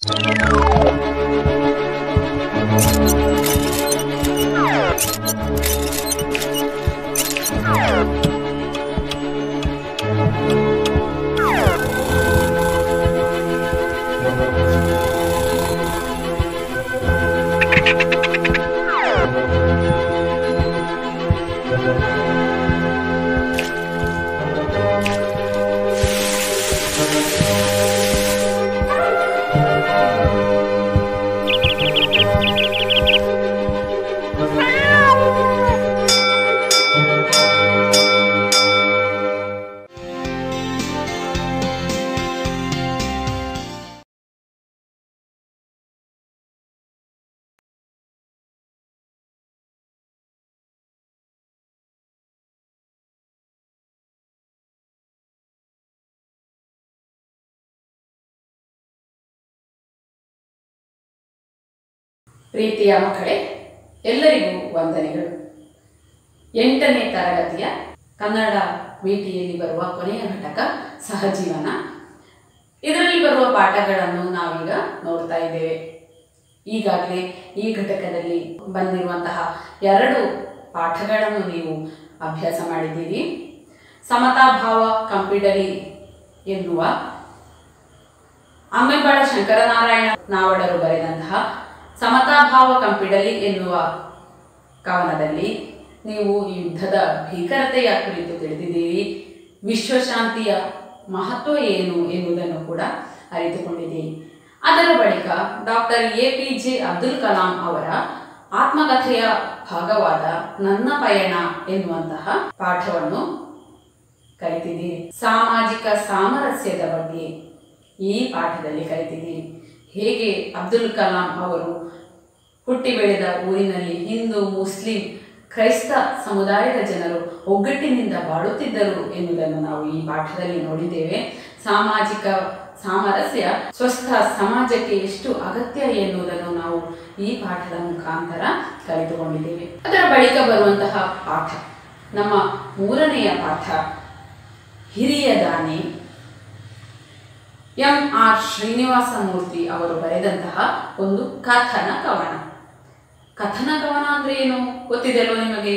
ಪ್ರೀತಿಯ ಮಕ್ಕಳೇ ಎಲ್ಲರಿಗೂ ವಂದನೆಗಳು ಎಂಟನೇ ತರಗತಿಯ ಕನ್ನಡ ವಿಟಿಯಲ್ಲಿ ಬರುವ ಕೊನೆಯ ಘಟಕ ಸಹಜೀವನ ಇದರಲ್ಲಿ ಬರುವ ಪಾಠಗಳನ್ನು ನಾವೀಗ ನೋಡ್ತಾ ಇದ್ದೇವೆ ಈಗಾಗಲೇ ಈ ಘಟಕದಲ್ಲಿ ಬಂದಿರುವಂತಹ ಎರಡು ಪಾಠಗಳನ್ನು ನೀವು ಅಭ್ಯಾಸ ಮಾಡಿದ್ದೀರಿ ಸಮತಾಭಾವ ಕಂಪಿಡಲಿ ಎನ್ನುವ ಅಮ್ಮೆಬ್ಬಾಳ ಶಂಕರನಾರಾಯಣ ನಾವಡರು ಬರೆದಂತಹ ಸಮತಾಭಾವ ಕಂಪಿಡಲಿ ಎನ್ನುವ ಕವನದಲ್ಲಿ ನೀವು ಯುದ್ಧದ ಭೀಕರತೆಯ ಕುರಿತು ತಿಳಿದಿದ್ದೀರಿ ವಿಶ್ವಶಾಂತಿಯ ಮಹತ್ವ ಏನು ಎನ್ನುವುದನ್ನು ಕೂಡ ಅರಿತುಕೊಂಡಿದ್ದೀರಿ ಅದರ ಬಳಿಕ doctor A P J Abdul Kalam ಅವರ ಆತ್ಮಕಥೆಯ ಭಾಗವಾದ ನನ್ನ ಪಯಣ ಎನ್ನುವಂತಹ ಪಾಠವನ್ನು ಕಲಿತಿದ್ದೀರಿ ಸಾಮಾಜಿಕ ಸಾಮರಸ್ಯದ ಬಗ್ಗೆ ಈ ಪಾಠದಲ್ಲಿ ಕಲಿತಿದ್ದೀರಿ ಹೇಗೆ ಅಬ್ದುಲ್ ಕಲಾಂ ಅವರು ಹುಟ್ಟಿ ಬೆಳೆದ ಊರಿನಲ್ಲಿ ಹಿಂದೂ ಮುಸ್ಲಿಂ ಕ್ರೈಸ್ತ ಸಮುದಾಯದ ಜನರು ಒಗ್ಗಟ್ಟಿನಿಂದ ಬಾಳುತ್ತಿದ್ದರು ಎನ್ನುವುದನ್ನು ನಾವು ಈ ಪಾಠದಲ್ಲಿ ನೋಡಿದ್ದೇವೆ ಸಾಮಾಜಿಕ ಸಾಮರಸ್ಯ ಸ್ವಸ್ಥ ಸಮಾಜಕ್ಕೆ ಎಷ್ಟು ಅಗತ್ಯ ಎನ್ನುವುದನ್ನು ನಾವು ಈ ಪಾಠದ ಮುಖಾಂತರ ಕಲಿತುಕೊಂಡಿದ್ದೇವೆ ಅದರ ಬಳಿಕ ಬರುವಂತಹ ಪಾಠ ನಮ್ಮ ಮೂರನೆಯ ಪಾಠ ಹಿರಿಯ ದಾನಿ ಎಂ ಆರ್ ಶ್ರೀನಿವಾಸ ಮೂರ್ತಿ ಅವರು ಬರೆದಂತಹ ಒಂದು ಕಥನ ಕವನ ಕಥನ ಕವನ ಅಂದ್ರೆ ಏನು ಗೊತ್ತಿದೆಯಲ್ವ ನಿಮಗೆ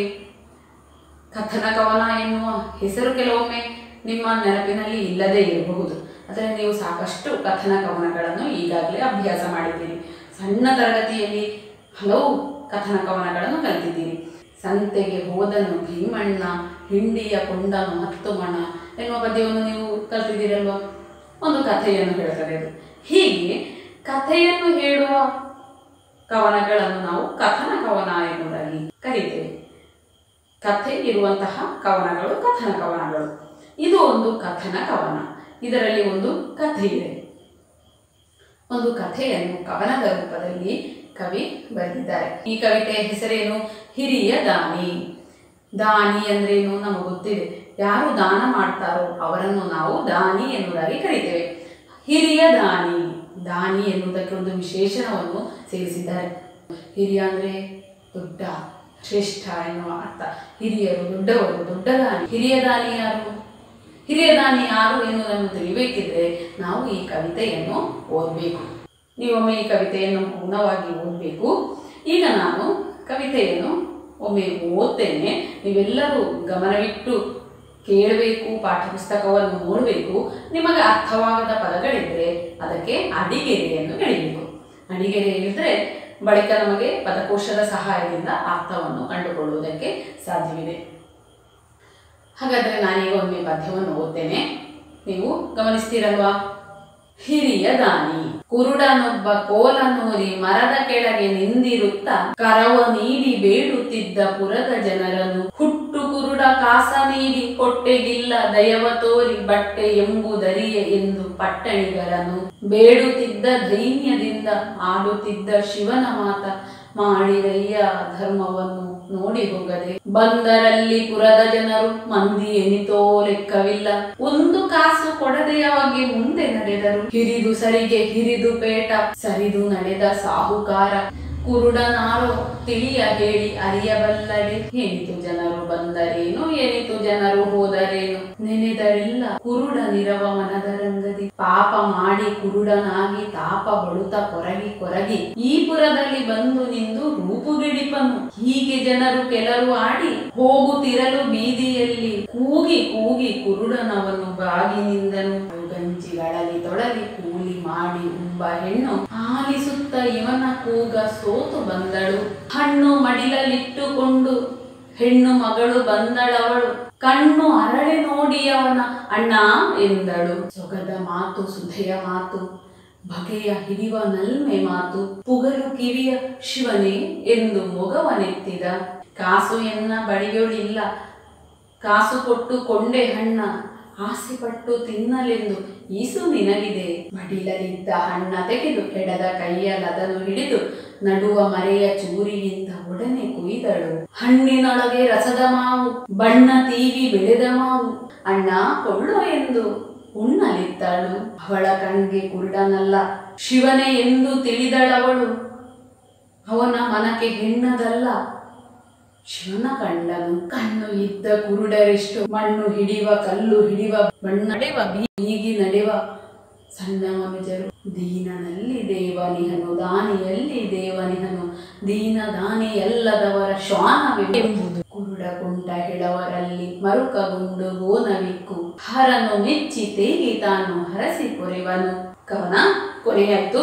ಕಥನ ಕವನ ಎನ್ನುವ ಹೆಸರು ಕೆಲವೊಮ್ಮೆ ನಿಮ್ಮ ನೆನಪಿನಲ್ಲಿ ಇಲ್ಲದೇ ಇರಬಹುದು ಆದರೆ ನೀವು ಸಾಕಷ್ಟು ಕಥನ ಕವನಗಳನ್ನು ಈಗಾಗಲೇ ಅಭ್ಯಾಸ ಮಾಡಿದ್ದೀರಿ ಸಣ್ಣ ತರಗತಿಯಲ್ಲಿ ಹಲವು ಕಥನ ಕವನಗಳನ್ನು ಕಲಿತಿದ್ದೀರಿ ಸಂತೆಗೆ ಹೋದನು ಭೀಮಣ್ಣ ಹಿಂಡಿಯ ಕೊಂಡನು ಹತ್ತು ಮಣ ಎನ್ನುವ ಪದ್ಯವನ್ನು ನೀವು ಕಲ್ತಿದ್ದೀರಲ್ವಾ ಒಂದು ಕಥೆಯನ್ನು ಹೇಳ್ತದೆ ಅದು ಹೀಗೆ ಕಥೆಯನ್ನು ಹೇಳುವ ಕವನಗಳನ್ನು ನಾವು ಕಥನ ಕವನ ಎನ್ನುವುದಾಗಿ ಕರೀತೇವೆ ಕಥೆ ಇರುವಂತಹ ಕವನಗಳು ಕಥನ ಕವನಗಳು ಇದು ಒಂದು ಕಥನ ಕವನ ಇದರಲ್ಲಿ ಒಂದು ಕಥೆ ಇದೆ ಒಂದು ಕಥೆಯನ್ನು ಕವನದ ರೂಪದಲ್ಲಿ ಕವಿ ಬರೆದಿದ್ದಾರೆ ಈ ಕವಿತೆಯ ಹೆಸರೇನು ಹಿರಿಯ ದಾನಿ ದಾನಿ ಅಂದ್ರೇನು ನಮಗೆ ಗೊತ್ತಿದೆ ಯಾರು ದಾನ ಮಾಡ್ತಾರೋ ಅವರನ್ನು ನಾವು ದಾನಿ ಎನ್ನುವುದಾಗಿ ಕರೀತೇವೆ ಹಿರಿಯ ದಾನಿ ದಾನಿ ಎನ್ನುವುದಕ್ಕೆ ಒಂದು ವಿಶೇಷಣವನ್ನು ಸೇರಿಸಿದ್ದಾರೆ ಹಿರಿಯ ಅಂದ್ರೆ ದೊಡ್ಡ ಶ್ರೇಷ್ಠ ಎನ್ನುವ ಅರ್ಥ ಹಿರಿಯರು ದೊಡ್ಡವರು ದೊಡ್ಡ ದಾನಿ ಹಿರಿಯ ದಾನಿ ಯಾರು ಹಿರಿಯ ದಾನಿ ಯಾರು ಎನ್ನುವುದನ್ನು ತಿಳಿಬೇಕಿದ್ರೆ ನಾವು ಈ ಕವಿತೆಯನ್ನು ಓದಬೇಕು ನೀವೊಮ್ಮೆ ಈ ಕವಿತೆಯನ್ನು ಮೌನವಾಗಿ ಓದಬೇಕು ಈಗ ನಾನು ಕವಿತೆಯನ್ನು ಒಮ್ಮೆ ಓದ್ತೇನೆ ನೀವೆಲ್ಲರೂ ಗಮನವಿಟ್ಟು ಕೇಳಬೇಕು ಪಾಠ್ಯಪುಸ್ತಕವನ್ನು ನೋಡಬೇಕು ನಿಮಗೆ ಅರ್ಥವಾಗದ ಪದಗಳಿದ್ರೆ ಅದಕ್ಕೆ ಅಡಿಗೆರೆಯನ್ನು ಎಳಿಬೇಕು ಅಡಿಗೆರೆ ಹೇಳಿದ್ರೆ ಬಳಿಕ ನಮಗೆ ಪದಕೋಶದ ಸಹಾಯದಿಂದ ಅರ್ಥವನ್ನು ಕಂಡುಕೊಳ್ಳುವುದಕ್ಕೆ ಸಾಧ್ಯವಿದೆ ಹಾಗಾದರೆ ನಾನೀಗ ಒಮ್ಮೆ ಪದ್ಯವನ್ನು ಓದ್ತೇನೆ ನೀವು ಗಮನಿಸ್ತೀರಲ್ವಾ ಹಿರಿಯ ದಾನಿ ಕುರುಡನೊಬ್ಬ ಕೋಲನೂರಿ ಮರದ ಕೆಳಗೆ ನಿಂದಿರುತ್ತ ಕರವ ನೀಡಿ ಬೇಡುತ್ತಿದ್ದ ಪುರದ ಜನರನ್ನು ಹುಟ್ಟು ಕುರುಡ ಕಾಸ ನೀಡಿ ಹೊಟ್ಟೆಗಿಲ್ಲ ದಯವ ತೋರಿ ಬಟ್ಟೆ ಎಂಬುದರಿಯೆ ಎಂದು ಪಟ್ಟಣಿಗರನು ಬೇಡುತ್ತಿದ್ದ ದೈನ್ಯದಿಂದ ಆಡುತ್ತಿದ್ದ ಶಿವನ ಮಾತ ಮಾಡಿರಯ್ಯ ಧರ್ಮವನ್ನು ನೋಡಿ ಹೋಗದೆ ಬಂದರಲ್ಲಿ ಪುರದ ಜನರು ಮಂದಿ ಎನಿತೋ ಲೆಕ್ಕವಿಲ್ಲ ಒಂದು ಕಾಸು ಕೊಡದೆಯಾಗಿ ಮುಂದೆ ನಡೆದರು ಹಿರಿದು ಸರಿಗೆ ಹಿರಿದು ಪೇಟ ಸರಿದು ನಡೆದ ಸಾಹುಕಾರ ಕುರುಡನಾರೋ ತಿಳಿಯ ಹೇಳಿ ಅರಿಯಬಲ್ಲಡೆ ಏನಿತು ಜನರು ಬಂದರೇನು ಏನಿತು ಜನರು ಹೋದರೇನು ನೆನೆದರಿಲ್ಲ ಕುರುಡ ನಿರವ ಮನದ ರಂಗದಿ ಪಾಪ ಮಾಡಿ ಕುರುಡನಾಗಿ ತಾಪ ಬಳುತ ಕೊರಗಿ ಕೊರಗಿ ಈ ಪುರದಲ್ಲಿ ಬಂದು ನಿಂದು ರೂಪುಗಿಡಿಪನು ಹೀಗೆ ಜನರು ಕೆಲರು ಆಡಿ ಹೋಗುತ್ತಿರಲು ಬೀದಿಯಲ್ಲಿ ಕೂಗಿ ಕೂಗಿ ಕುರುಡನವನು ಬಾಗಿನಿಂದನು ಗಂಜಿಗಳಲ್ಲಿ ತೊಳಲಿ ಕೂಲಿ ಮಾಡಿ ಉಂಬ ಹೆಣ್ಣು ಆಲಿಸುತ್ತ ಇವನ ಕೂಗ ಸೋತು ಬಂದಳು ಹಣ್ಣು ಮಡಿಲಲ್ಲಿಟ್ಟುಕೊಂಡು ಹೆಣ್ಣು ಮಗಳು ಬಂದಳವಳು ಕಣ್ಣು ಅರಳೆ ನೋಡಿ ಅವನ ಅಣ್ಣ ಎಂದಳು ಸೊಗದ ಮಾತು ಸುಧೆಯ ಮಾತು ಬಗೆಯ ಹಿಡಿವ ನಲ್ಮೆ ಮಾತು ಪುಗಲು ಕಿವಿಯ ಶಿವನೇ ಎಂದು ಮೊಗವನೆತ್ತಿದ ಕಾಸು ಎನ್ನ ಬಳಿಯೊಳಿಲ್ಲ ಕಾಸು ಕೊಟ್ಟು ಕೊಂಡೆ ಹಣ್ಣ ಆಸೆ ಪಟ್ಟು ತಿನ್ನಲೆಂದು ಈಸು ನಿನಗಿದೆ ಮಡಿಲಲಿದ್ದ ಹಣ್ಣ ತೆಗೆದು ಎಡದ ಕೈಯಲ್ಲದನ್ನು ಹಿಡಿದು ನಡುವ ಮರೆಯ ಚೂರಿಯಿಂದ ಒಡನೆ ಕುಯ್ದಳು ಹಣ್ಣಿನೊಳಗೆ ರಸದ ಮಾವು ಬಣ್ಣ ತೀವಿ ಬೆಳೆದ ಮಾವು ಅಣ್ಣ ಕೊಳ್ಳೋ ಎಂದು ಉಣ್ಣಲಿದ್ದಳು ಅವಳ ಕಣ್ಗೆ ಕುರುಡನಲ್ಲ ಶಿವನೇ ಎಂದು ತಿಳಿದಳವಳು ಅವನ ಮನಕ್ಕೆ ಹೆಣ್ಣದಲ್ಲ ಶಿವನ ಕಂಡನು ಕಣ್ಣು ಇದ್ದ ಕುರುಡರೆಷ್ಟು ಮಣ್ಣು ಹಿಡಿವ ಕಲ್ಲು ಹಿಡಿವ ಬಣ್ಣ ನಡೆವ ಬೀಗಿ ನಡೆವ ಸಣ್ಣ ಮನುಜರು ದೀನನಲ್ಲಿ ದೇವನಿಹನು ದಾನಿಯಲ್ಲಿ ದೇವನಿಹನು ದೀನ ದಾನಿ ಎಲ್ಲದವರ ಶ್ವಾನವೆಂಬುದು ಕುರುಡ ಕುಂಟ ಹೆಳವರಲ್ಲಿ ಮರುಕಗುಂಡು ಗೋನವಿಕ್ಕು ಹರನು ಮೆಚ್ಚಿ ತೇಗಿ ತಾನು ಹರಸಿ ಪೊರೆವನು ಕವನ ಕೊನೆಯಾಯ್ತು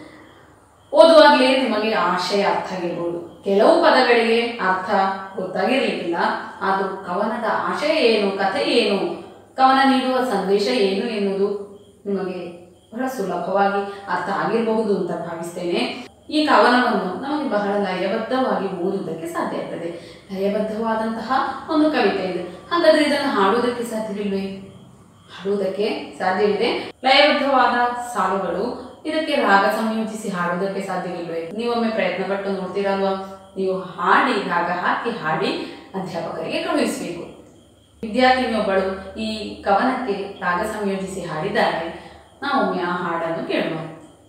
ಓದುವಾಗಲೇ ನಿಮಗೆ ಆಶಯ ಅರ್ಥ ಆಗಿರ್ಬೋದು ಕೆಲವು ಪದಗಳಿಗೆ ಅರ್ಥ ಗೊತ್ತಾಗಿರ್ಲಿಕ್ಕಿಲ್ಲ ಅದು ಕವನದ ಆಶಯ ಏನು ಕಥೆ ಏನು ಕವನ ನೀಡುವ ಸಂದೇಶ ಏನು ಎನ್ನುವುದು ನಿಮಗೆ ಬಹಳ ಸುಲಭವಾಗಿ ಅರ್ಥ ಆಗಿರಬಹುದು ಅಂತ ಭಾವಿಸ್ತೇನೆ ಈ ಕವನವನ್ನು ನಮಗೆ ಬಹಳ ಲಯಬದ್ಧವಾಗಿ ಓದುವುದಕ್ಕೆ ಸಾಧ್ಯ ಆಗ್ತದೆ ಲಯಬದ್ಧವಾದಂತಹ ಒಂದು ಕವಿತೆ ಇದೆ ಹಾಗಾದ್ರೆ ಇದನ್ನು ಹಾಡುವುದಕ್ಕೆ ಸಾಧ್ಯವಿಲ್ವೇ ಹಾಡುವುದಕ್ಕೆ ಸಾಧ್ಯವಿದೆ ಲಯಬದ್ಧವಾದ ಸಾಲುಗಳು ಇದಕ್ಕೆ ರಾಗ ಸಂಯೋಜಿಸಿ ಹಾಡುವುದಕ್ಕೆ ಸಾಧ್ಯವಿಲ್ವೇ ನೀವೊಮ್ಮೆ ಪ್ರಯತ್ನ ಪಟ್ಟು ನೋಡ್ತೀರಲ್ವಾ ನೀವು ಹಾಡಿ ರಾಗ ಹಾಕಿ ಹಾಡಿ ಅಧ್ಯಾಪಕರಿಗೆ ಕಳುಹಿಸಬೇಕು ವಿದ್ಯಾರ್ಥಿನಿಯೊಬ್ಬಳು ಈ ಕವನಕ್ಕೆ ರಾಗ ಸಂಯೋಜಿಸಿ ಹಾಡಿದ್ದಾರೆ ನಾವೊಮ್ಮೆ ಆ ಹಾಡನ್ನು ಕೇಳುವ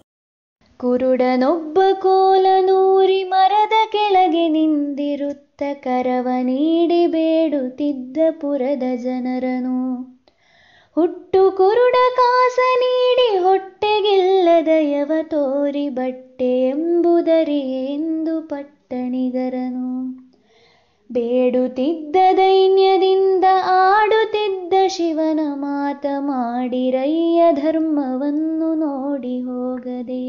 ಕುರುಡನೊಬ್ಬ ಕೋಲನೂರಿ ಮರದ ಕೆಳಗೆ ನಿಂದಿರುತ್ತ ಕರವ ನೀಡಿ ಬೇಡುತ್ತಿದ್ದ ಪುರದ ಜನರನು ಹುಟ್ಟು ಕುರುಡ ಕಾಸ ನೀಡಿ ಹೊಟ್ಟೆಗಿಲ್ಲದಯವ ತೋರಿ ಬಟ್ಟೆ ಎಂಬುದರಿಯೇ ಎಂದು ಪಟ್ಟಣಿಗರನು ಬೇಡುತ್ತಿದ್ದ ದೈನ್ಯದಿಂದ ಆಡುತ್ತಿದ್ದ ಶಿವನ ಮಾತ ಮಾಡಿರಯ್ಯ ಧರ್ಮವನ್ನು ನೋಡಿ ಹೋಗದೆ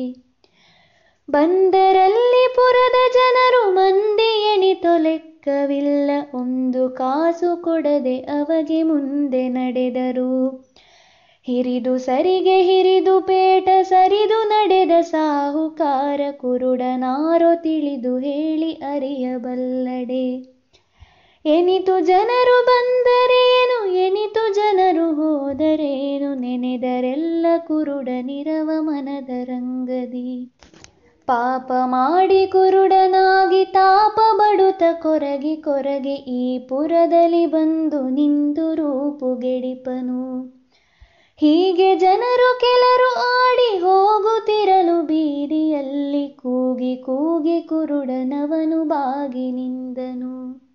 ಬಂದರಲ್ಲಿ ಪುರದ ಜನರು ಮಂದಿ ಎಣಿತೊ ಲೆಕ್ಕವಿಲ್ಲ ಒಂದು ಕಾಸು ಕೊಡದೆ ಅವಗೆ ಮುಂದೆ ನಡೆದರು ಹಿರಿದು ಸರಿಗೆ ಹಿರಿದು ಪೇಟ ಸರಿದು ನಡೆದ ಸಾಹುಕಾರ ಕುರುಡನಾರೋ ತಿಳಿದು ಹೇಳಿ ಅರಿಯಬಲ್ಲಡೆ ಎನಿತು ಜನರು ಬಂದರೇನು ಎನಿತು ಜನರು ಹೋದರೇನು ನೆನೆದರೆಲ್ಲ ಕುರುಡನಿರವ ಮನದ ರಂಗದಿ ಪಾಪ ಮಾಡಿ ಕುರುಡನಾಗಿ ತಾಪ ಬಡುತ್ತ ಕೊರಗಿ ಕೊರಗಿ ಈ ಪುರದಲ್ಲಿ ಬಂದು ನಿಂದು ರೂಪುಗೆಡಿಪನು ಹೀಗೆ ಜನರು ಕೆಲರು ಆಡಿ ಹೋಗುತ್ತಿರಲು ಬೀದಿಯಲ್ಲಿ ಕೂಗಿ ಕೂಗಿ ಕುರುಡನವನು ಬಾಗಿ ನಿಂದನು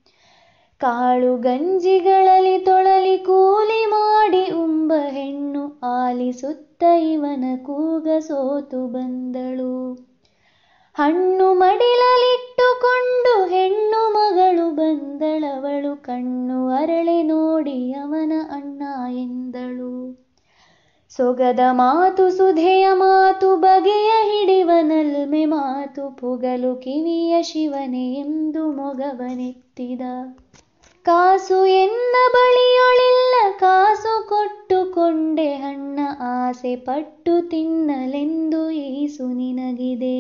ಕಾಳು ಗಂಜಿಗಳಲ್ಲಿ ತೊಳಲಿ ಕೂಲಿ ಮಾಡಿ ಉಂಬ ಹೆಣ್ಣು ಆಲಿಸುತ್ತ ಇವನ ಕೂಗ ಸೋತು ಬಂದಳು ಹಣ್ಣು ಮಡಿಲಲಿಟ್ಟುಕೊಂಡು ಹೆಣ್ಣು ಮಗಳು ಬಂದಳವಳು ಕಣ್ಣು ಅರಳೆ ನೋಡಿ ಅವನ ಅಣ್ಣ ಎಂದಳು ಸೊಗದ ಮಾತು ಸುಧೆಯ ಮಾತು ಬಗೆಯ ಹಿಡಿವ ನಲ್ಮೆ ಮಾತು ಪುಗಲು ಕಿವಿಯ ಶಿವನೇ ಎಂದು ಮೊಗವನೆತ್ತಿದ ಕಾಸು ಎನ್ನ ಬಳಿಯೊಳಿಲ್ಲ ಕಾಸು ಕೊಟ್ಟುಕೊಂಡೆ ಹಣ್ಣ ಆಸೆ ಪಟ್ಟು ತಿನ್ನಲೆಂದು ಈಸು ನಿನಗಿದೆ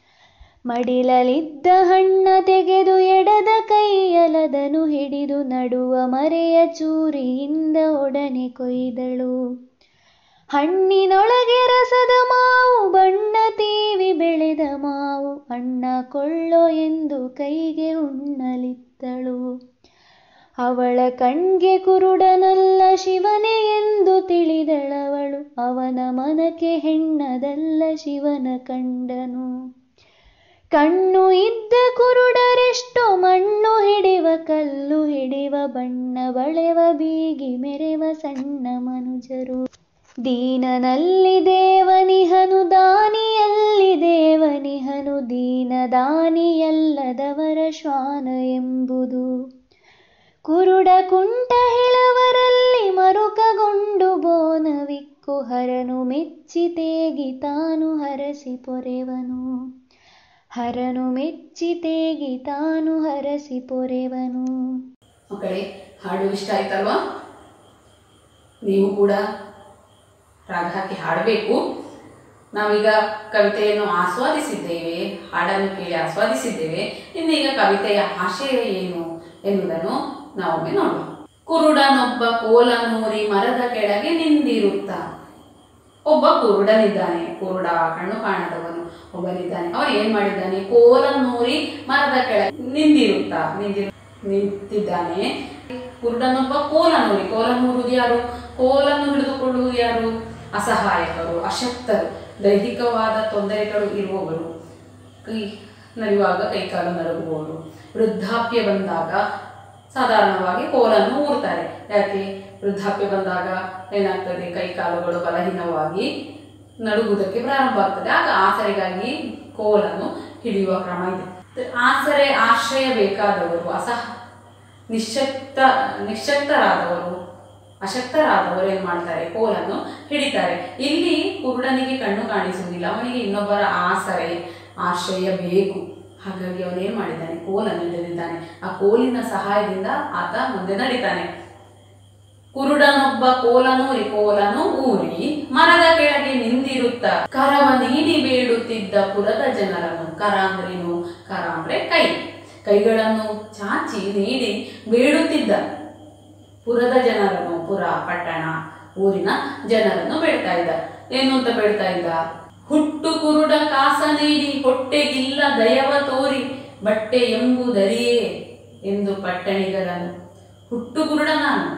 ಮಡಿಲಲಿದ್ದ ಹಣ್ಣ ತೆಗೆದು ಎಡದ ಕೈಯಲದನು ಹಿಡಿದು ನಡುವ ಮರೆಯ ಚೂರಿಯಿಂದ ಒಡನೆ ಕೊಯ್ದಳು ಹಣ್ಣಿನೊಳಗೆ ರಸದ ಮಾವು ಬಣ್ಣ ತೀವಿ ಬೆಳೆದ ಮಾವು ಅಣ್ಣ ಕೊಳ್ಳೋ ಎಂದು ಕೈಗೆ ಉಣ್ಣಲಿತ್ತಳು ಅವಳ ಕಣ್ಗೆ ಕುರುಡನಲ್ಲ ಶಿವನೇ ಎಂದು ತಿಳಿದಳವಳು ಅವನ ಮನಕ್ಕೆ ಹೆಣ್ಣದಲ್ಲ ಶಿವನ ಕಂಡನು ಕಣ್ಣು ಇದ್ದ ಕುರುಡರೆಷ್ಟೋ ಮಣ್ಣು ಹಿಡಿವ ಕಲ್ಲು ಹಿಡಿವ ಬಣ್ಣ ಬಳೆವ ಬೀಗಿ ಮೆರೆವ ಸಣ್ಣ ಮನುಜರು ದೀನನಲ್ಲಿ ದೇವನಿಹನು ದಾನಿಯಲ್ಲಿ ದೇವನಿಹನು ದೀನ ದಾನಿಯಲ್ಲದವರ ಶ್ವಾನ ಎಂಬುದು ಕುರುಡ ಕುಂಟ ಹೆಳವರಲ್ಲಿ ಮರುಕಗೊಂಡು ಬೋನವಿಕ್ಕು ಹರನು ಮೆಚ್ಚಿ ತೇಗಿ ತಾನು ಹರಸಿ ಪೊರೆವನು ಹರನು ಮೆಚ್ಚಿ ತೇಗಿ ತಾನು ಹರಸಿ ಪೊರೆವನು ಮಕ್ಕಳೇ ಹಾಡು ಇಷ್ಟ ಆಯ್ತಲ್ವಾ ನೀವು ಕೂಡ ರಾಗ ಹಾಕಿ ಹಾಡಬೇಕು ನಾವೀಗ ಕವಿತೆಯನ್ನು ಆಸ್ವಾದಿಸಿದ್ದೇವೆ ಹಾಡನ್ನು ಕೇಳಿ ಆಸ್ವಾದಿಸಿದ್ದೇವೆ ಇನ್ನೀಗ ಕವಿತೆಯ ಆಶಯ ಏನು ಎನ್ನುವುದನ್ನು ನಾವೊಮ್ಮೆ ನೋಡುವ ಕುರುಡನೊಬ್ಬ ಕೋಲನೂರಿ ಮರದ ಕೆಳಗೆ ನಿಂದಿರುತ್ತ ಒಬ್ಬ ಕುರುಡನಿದ್ದಾನೆ ಕುರುಡ ಕಣ್ಣು ಕಾಣದವನು ಒಬ್ಬನಿದ್ದಾನೆ ಅವನು ಏನ್ ಮಾಡಿದ್ದಾನೆ ಕೋಲನ್ನೂರಿ ಮರದ ಕೆಳಗೆ ನಿಂದಿರುತ್ತ ನಿಂದಿರು ನಿಂತಿದ್ದಾನೆ ಕುರುಡನೊಬ್ಬ ಕೋಲನೂರಿ ಕೋಲನೂರುವುದು ಯಾರು ಕೋಲನ್ನು ಹಿಡಿದುಕೊಳ್ಳುವುದು ಯಾರು ಅಸಹಾಯಕರು ಅಶಕ್ತರು ದೈಹಿಕವಾದ ತೊಂದರೆಗಳು ಇರುವವರು ಕೈ ನಡೆಯುವಾಗ ಕೈಕಾಲು ನಡುಗುವವರು ವೃದ್ಧಾಪ್ಯ ಬಂದಾಗ ಸಾಧಾರಣವಾಗಿ ಕೋಲನ್ನು ಊರ್ತಾರೆ ಯಾಕೆ ವೃದ್ಧಾಪ್ಯ ಬಂದಾಗ ಏನಾಗ್ತದೆ ಕೈಕಾಲುಗಳು ಬಲಹೀನವಾಗಿ ನಡುಗುವುದಕ್ಕೆ ಪ್ರಾರಂಭ ಆಗ್ತದೆ ಆಗ ಆಸರೆಗಾಗಿ ಕೋಲನ್ನು ಹಿಡಿಯುವ ಕ್ರಮ ಇದೆ ಆಸರೆ ಆಶ್ರಯ ಬೇಕಾದವರು ಅಸಹ ನಿಶ್ಶಕ್ತ ನಿಶ್ಶಕ್ತರಾದವರು ಅಶಕ್ತರಾದವರು ಏನ್ ಮಾಡ್ತಾರೆ ಕೋಲನ್ನು ಹಿಡಿತಾರೆ ಇಲ್ಲಿ ಕುರುಡನಿಗೆ ಕಣ್ಣು ಕಾಣಿಸುವುದಿಲ್ಲ ಅವನಿಗೆ ಇನ್ನೊಬ್ಬರ ಆಸರೆ ಆಶ್ರಯ ಬೇಕು ಹಾಗಾಗಿ ಅವನೇನ್ ಮಾಡಿದ್ದಾನೆ ಕೋಲನ್ನು ಹಿಡಿದಿದ್ದಾನೆ ಆ ಕೋಲಿನ ಸಹಾಯದಿಂದ ಆತ ಮುಂದೆ ನಡೀತಾನೆ ಕುರುಡನೊಬ್ಬ ಕೋಲನೂರಿ ಕೋಲನು ಊರಿ ಮರದ ಕೆಳಗೆ ನಿಂದಿರುತ್ತ ಕರವ ನೀಡಿ ಬೇಡುತ್ತಿದ್ದ ಪುರದ ಜನರನ್ನು ಕರ ಅಂದ್ರೇನು ಕರ ಅಂದ್ರೆ ಕೈ ಕೈಗಳನ್ನು ಚಾಚಿ ನೀಡಿ ಬೇಡುತ್ತಿದ್ದ ಪುರದ ಜನರನ್ನು ಪುರ ಪಟ್ಟಣ ಊರಿನ ಜನರನ್ನು ಬೇಡ್ತಾ ಇದ್ದ ಏನು ಅಂತ ಬೇಡ್ತಾ ಇದ್ದ ಹುಟ್ಟು ಕುರುಡ ಕಾಸ ನೀಡಿ ಹೊಟ್ಟೆಗಿಲ್ಲ ದಯವ ತೋರಿ ಬಟ್ಟೆ ಎಂಬುದರಿಯೇ ಎಂದು ಪಟ್ಟಣಿಗರನು ಹುಟ್ಟು ಕುರುಡ ನಾನು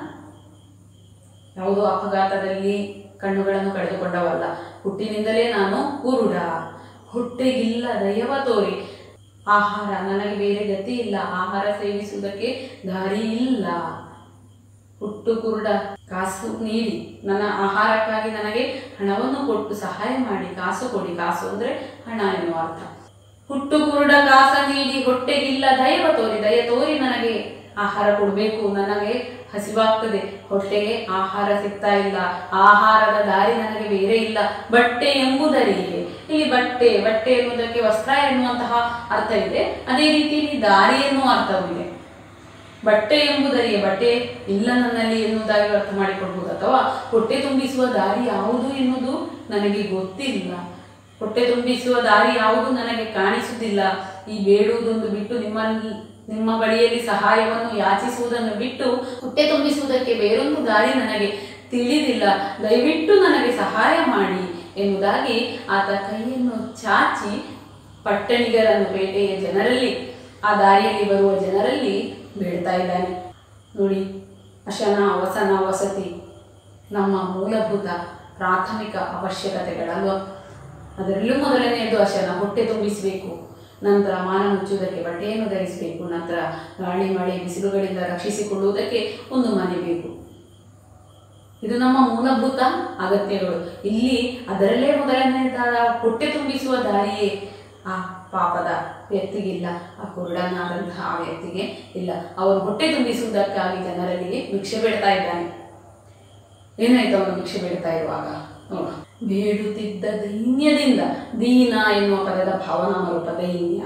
ಯಾವುದೋ ಅಪಘಾತದಲ್ಲಿ ಕಣ್ಣುಗಳನ್ನು ಕಳೆದುಕೊಂಡವಲ್ಲ ಹುಟ್ಟಿನಿಂದಲೇ ನಾನು ಕುರುಡ ಹೊಟ್ಟೆಗಿಲ್ಲ ದಯವ ತೋರಿ ಆಹಾರ ನನಗೆ ಬೇರೆ ಗತಿ ಇಲ್ಲ ಆಹಾರ ಸೇವಿಸುವುದಕ್ಕೆ ದಾರಿ ಇಲ್ಲ ಹುಟ್ಟು ಕುರುಡ ಕಾಸು ನೀಡಿ ನನ್ನ ಆಹಾರಕ್ಕಾಗಿ ನನಗೆ ಹಣವನ್ನು ಕೊಟ್ಟು ಸಹಾಯ ಮಾಡಿ ಕಾಸು ಕೊಡಿ ಕಾಸು ಅಂದ್ರೆ ಹಣ ಎನ್ನುವ ಅರ್ಥ ಹುಟ್ಟು ಕುರುಡ ಕಾಸ ನೀಡಿ ಹೊಟ್ಟೆಗಿಲ್ಲ ದಯವ ತೋರಿ ದಯ ತೋರಿ ನನಗೆ ಆಹಾರ ಕೊಡಬೇಕು ನನಗೆ ಹಸಿವಾಗ್ತದೆ ಹೊಟ್ಟೆಗೆ ಆಹಾರ ಸಿಗ್ತಾ ಇಲ್ಲ ಆಹಾರದ ದಾರಿ ನನಗೆ ಬೇರೆ ಇಲ್ಲ ಬಟ್ಟೆ ಎಂಬುದರಿಗೆ ಇಲ್ಲಿ ಬಟ್ಟೆ ಬಟ್ಟೆ ಎನ್ನುವುದಕ್ಕೆ ವಸ್ತ್ರ ಎನ್ನುವಂತಹ ಅರ್ಥ ಇದೆ ಅದೇ ರೀತಿ ಇಲ್ಲಿ ದಾರಿ ಎನ್ನುವ ಅರ್ಥವಿದೆ ಬಟ್ಟೆ ಎಂಬುದರಿಗೆ ಬಟ್ಟೆ ಇಲ್ಲ ನನ್ನಲ್ಲಿ ಎನ್ನುವುದಾಗಿ ಅರ್ಥ ಮಾಡಿಕೊಳ್ಬಹುದು ಅಥವಾ ಹೊಟ್ಟೆ ತುಂಬಿಸುವ ದಾರಿ ಯಾವುದು ಎನ್ನುವುದು ನನಗೆ ಗೊತ್ತಿಲ್ಲ ಹೊಟ್ಟೆ ತುಂಬಿಸುವ ದಾರಿ ಯಾವುದು ನನಗೆ ಕಾಣಿಸುವುದಿಲ್ಲ ಈ ಬೇಡುವುದೊಂದು ಬಿಟ್ಟು ನಿಮ್ಮಲ್ಲಿ ನಿಮ್ಮ ಬಳಿಯಲ್ಲಿ ಸಹಾಯವನ್ನು ಯಾಚಿಸುವುದನ್ನು ಬಿಟ್ಟು ಹೊಟ್ಟೆ ತುಂಬಿಸುವುದಕ್ಕೆ ಬೇರೊಂದು ದಾರಿ ನನಗೆ ತಿಳಿದಿಲ್ಲ ದಯವಿಟ್ಟು ನನಗೆ ಸಹಾಯ ಮಾಡಿ ಎನ್ನುವುದಾಗಿ ಆತ ಕೈಯನ್ನು ಚಾಚಿ ಪಟ್ಟಣಿಗರನ್ನು ಪೇಟೆಯ ಜನರಲ್ಲಿ ಆ ದಾರಿಯಲ್ಲಿ ಬರುವ ಜನರಲ್ಲಿ ಬೇಡ್ತಾ ಇದ್ದಾನೆ ನೋಡಿ ಅಶನ ವಸನ ವಸತಿ ನಮ್ಮ ಮೂಲಭೂತ ಪ್ರಾಥಮಿಕ ಅವಶ್ಯಕತೆಗಳಲ್ವ ಅದರಲ್ಲೂ ಮೊದಲನೆಯದು ಅಶನ ಹೊಟ್ಟೆ ತುಂಬಿಸಬೇಕು ನಂತರ ಮಾನ ಮುಚ್ಚುವುದಕ್ಕೆ ಬಟ್ಟೆಯನ್ನು ಧರಿಸಬೇಕು ನಂತರ ಗಾಳಿ ಮಳೆ ಬಿಸಿಲುಗಳಿಂದ ರಕ್ಷಿಸಿಕೊಳ್ಳುವುದಕ್ಕೆ ಒಂದು ಮನೆ ಬೇಕು ಇದು ನಮ್ಮ ಮೂಲಭೂತ ಅಗತ್ಯಗಳು ಇಲ್ಲಿ ಅದರಲ್ಲೇ ಮೊದಲನೆಯದಾದ ಹೊಟ್ಟೆ ತುಂಬಿಸುವ ದಾರಿಯೇ ಆ ಪಾಪದ ವ್ಯಕ್ತಿಗಿಲ್ಲ ಆ ಕುರುಡನಾದಂತಹ ಆ ವ್ಯಕ್ತಿಗೆ ಇಲ್ಲ ಅವನು ಹೊಟ್ಟೆ ತುಂಬಿಸುವುದಕ್ಕಾಗಿ ಜನರಲ್ಲಿ ಭಿಕ್ಷೆ ಬೇಡ್ತಾ ಇದ್ದಾನೆ ಏನಾಯ್ತು ಅವನು ಭಿಕ್ಷೆ ಬೇಡ್ತಾ ಇರುವಾಗ ನೋಡ ಬೇಡುತ್ತಿದ್ದ ದೈನ್ಯದಿಂದ ದೀನ ಎನ್ನುವ ಪದದ ಭಾವನಾ ರೂಪ ದೈನ್ಯ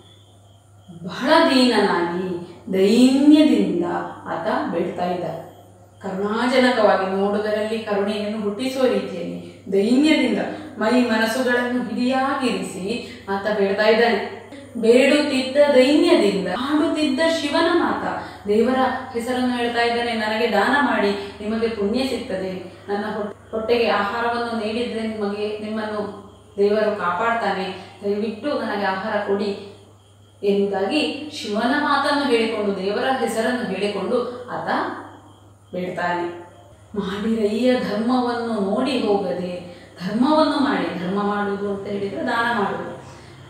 ಬಹಳ ದೀನನಾಗಿ ದೈನ್ಯದಿಂದ ಆತ ಬೇಡ್ತಾ ಇದ್ದ ಕರುಣಾಜನಕವಾಗಿ ನೋಡುವುದರಲ್ಲಿ ಕರುಣೆಯನ್ನು ಹುಟ್ಟಿಸುವ ರೀತಿಯಲ್ಲಿ ದೈನ್ಯದಿಂದ ಮೈ ಮನಸ್ಸುಗಳನ್ನು ಹಿಡಿಯಾಗಿರಿಸಿ ಆತ ಬೇಡ್ತಾ ಇದ್ದಾನೆ ಬೇಡುತ್ತಿದ್ದ ದೈನ್ಯದಿಂದ ಹಾಡುತ್ತಿದ್ದ ಶಿವನ ಮಾತ ದೇವರ ಹೆಸರನ್ನು ಹೇಳ್ತಾ ಇದ್ದಾನೆ ನನಗೆ ದಾನ ಮಾಡಿ ನಿಮಗೆ ಪುಣ್ಯ ಸಿಗ್ತದೆ ನನ್ನ ಹೊಟ್- ಹೊಟ್ಟೆಗೆ ಆಹಾರವನ್ನು ನೀಡಿದ್ರೆ ನಿಮಗೆ ನಿಮ್ಮನ್ನು ದೇವರು ಕಾಪಾಡ್ತಾನೆ ದಯವಿಟ್ಟು ನನಗೆ ಆಹಾರ ಕೊಡಿ ಎನ್ನುವುದಾಗಿ ಶಿವನ ಮಾತನ್ನು ಹೇಳಿಕೊಂಡು ದೇವರ ಹೆಸರನ್ನು ಹೇಳಿಕೊಂಡು ಆತ ಬೇಡ್ತಾನೆ ಮಾಡಿರಯ್ಯ ಧರ್ಮವನ್ನು ನೋಡಿ ಹೋಗದೆ ಧರ್ಮವನ್ನು ಮಾಡಿ ಧರ್ಮ ಮಾಡುವುದು ಅಂತ ಹೇಳಿದ್ರೆ ದಾನ ಮಾಡುವುದು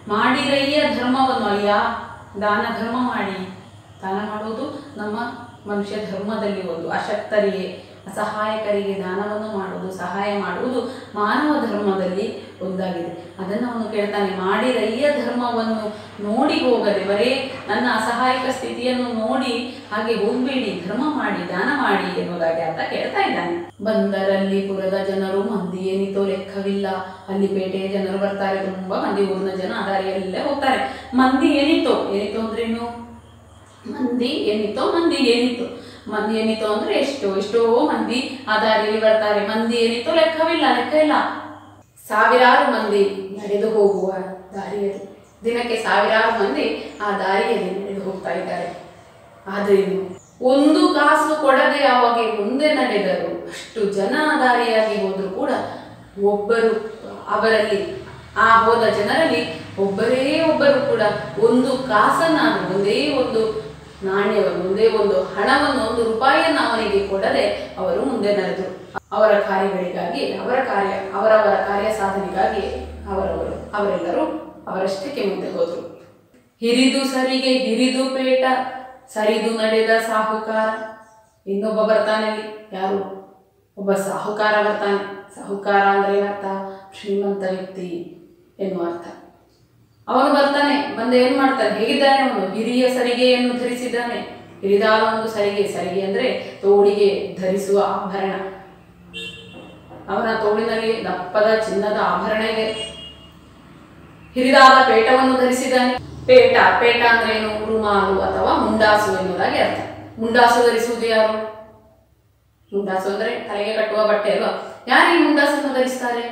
ಮಾಡಿರಯ್ಯ ಧರ್ಮವನ್ನು ಅಯ್ಯ ದಾನ ಧರ್ಮ ಮಾಡಿ ದಾನ ಮಾಡುವುದು ನಮ್ಮ ಮನುಷ್ಯ ಧರ್ಮದಲ್ಲಿ ಒಂದು ಅಶಕ್ತರಿಗೆ ಅಸಹಾಯಕರಿಗೆ ದಾನವನ್ನು ಮಾಡುವುದು ಸಹಾಯ ಮಾಡುವುದು ಮಾನವ ಧರ್ಮದಲ್ಲಿ ಒಂದಾಗಿದೆ ಅದನ್ನು ಅವನು ಕೇಳ್ತಾನೆ ಮಾಡಿರಯ್ಯ ಧರ್ಮವನ್ನು ನೋಡಿ ಹೋಗದೆ ಬರೇ ನನ್ನ ಅಸಹಾಯಕ ಸ್ಥಿತಿಯನ್ನು ನೋಡಿ ಹಾಗೆ ಹೋಗ್ಬೇಡಿ ಧರ್ಮ ಮಾಡಿ ದಾನ ಮಾಡಿ ಎನ್ನುವುದಾಗಿ ಅಂತ ಕೇಳ್ತಾ ಇದ್ದಾನೆ ಬಂದರಲ್ಲಿ ಪುರದ ಜನರು ಮಂದಿ ಏನಿತೋ ಲೆಕ್ಕವಿಲ್ಲ ಅಲ್ಲಿ ಪೇಟೆಯ ಜನರು ಬರ್ತಾರೆ ತುಂಬಾ ಮಂದಿ ಊರಿನ ಜನ ಆ ದಾರಿಯಲ್ಲೇ ಹೋಗ್ತಾರೆ ಮಂದಿ ಏನಿತ್ತೋ ಏನಿತ್ತು ಅಂದ್ರೇನು ಮಂದಿ ಏನಿತ್ತೋ ಮಂದಿ ಏನಿತ್ತು ಮಂದಿ ಏನಿತ್ತು ಅಂದ್ರೆ ಎಷ್ಟು ಎಷ್ಟೋ ಮಂದಿ ಆ ದಾರಿಯಲ್ಲಿ ಬರ್ತಾರೆ ಮಂದಿ ಏನಿತ್ತೋ ಲೆಕ್ಕವಿಲ್ಲ ಲೆಕ್ಕ ಇಲ್ಲ ಸಾವಿರಾರು ಮಂದಿ ನಡೆದು ಹೋಗುವ ದಾರಿಯಲ್ಲಿ ದಿನಕ್ಕೆ ಸಾವಿರಾರು ಮಂದಿ ಆ ದಾರಿಯಲ್ಲಿ ನಡೆದು ಹೋಗ್ತಾ ಇದ್ದಾರೆ ಆದ್ರೇನು ಒಂದು ಕಾಸು ಕೊಡದೆ ಅವಾಗ ಮುಂದೆ ನಡೆದರು ಅಷ್ಟು ಜನ ಆ ದಾರಿಯಾಗಿ ಹೋದ್ರು ಕೂಡ ಒಬ್ಬರು ಅವರಲ್ಲಿ ಆ ಹೋದ ಜನರಲ್ಲಿ ಒಬ್ಬರೇ ಒಬ್ಬರು ಕೂಡ ಒಂದು ಕಾಸನ್ನಾದ್ರೂ ಒಂದೇ ಒಂದು ನಾಣ್ಯವನ್ನು ಒಂದೇ ಒಂದು ಹಣವನ್ನು ಒಂದು ರೂಪಾಯಿಯನ್ನು ಅವನಿಗೆ ಕೊಡದೆ ಅವರು ಮುಂದೆ ನಡೆದರು ಅವರ ಕಾರ್ಯಗಳಿಗಾಗಿ ಅವರ ಕಾರ್ಯ ಅವರವರ ಕಾರ್ಯ ಸಾಧನೆಗಾಗಿ ಅವರವರು ಅವರೆಲ್ಲರೂ ಅವರಷ್ಟಕ್ಕೆ ಮುಂದೆ ಹೋದರು ಹಿರಿದು ಸರಿಗೆ ಹಿರಿದು ಪೇಟ ಸರಿದು ನಡೆದ ಸಾಹುಕಾರ ಇನ್ನೊಬ್ಬ ಬರ್ತಾನೆ ಅಲ್ಲಿ ಯಾರು ಒಬ್ಬ ಸಾಹುಕಾರ ಬರ್ತಾನೆ ಸಾಹುಕಾರ ಅಂದ್ರೆ ಏನರ್ಥ ಶ್ರೀಮಂತ ವ್ಯಕ್ತಿ ಎನ್ನುವ ಅರ್ಥ ಅವನು ಬರ್ತಾನೆ ಬಂದು ಏನು ಮಾಡ್ತಾನೆ ಹೇಗಿದ್ದಾನೆ ಅವನು ಹಿರಿಯ ಸರಿಗೆಯನ್ನು ಧರಿಸಿದ್ದಾನೆ ಹಿರಿದಾದ ಒಂದು ಸರಿಗೆ ಸರಿಗೆ ಅಂದ್ರೆ ತೋಳಿಗೆ ಧರಿಸುವ ಆಭರಣ ಅವನ ತೋಳಿನಲ್ಲಿ ದಪ್ಪದ ಚಿನ್ನದ ಆಭರಣ ಇದೆ ಹಿರಿದಾದ ಪೇಟವನ್ನು ಧರಿಸಿದ್ದಾನೆ ಪೇಟ ಪೇಟ ಅಂದ್ರೆ ಏನು ರುಮಾಲು ಅಥವಾ ಮುಂಡಾಸು ಎನ್ನುವುದಾಗಿ ಅರ್ಥ ಮುಂಡಾಸು ಧರಿಸುವುದು ಯಾರು ಮುಂಡಾಸು ಅಂದ್ರೆ ತಲೆಗೆ ಕಟ್ಟುವ ಬಟ್ಟೆ ಅಲ್ವಾ ಯಾರು ಈ ಮುಂಡಾಸನ್ನು ಧರಿಸ್ತಾರೆ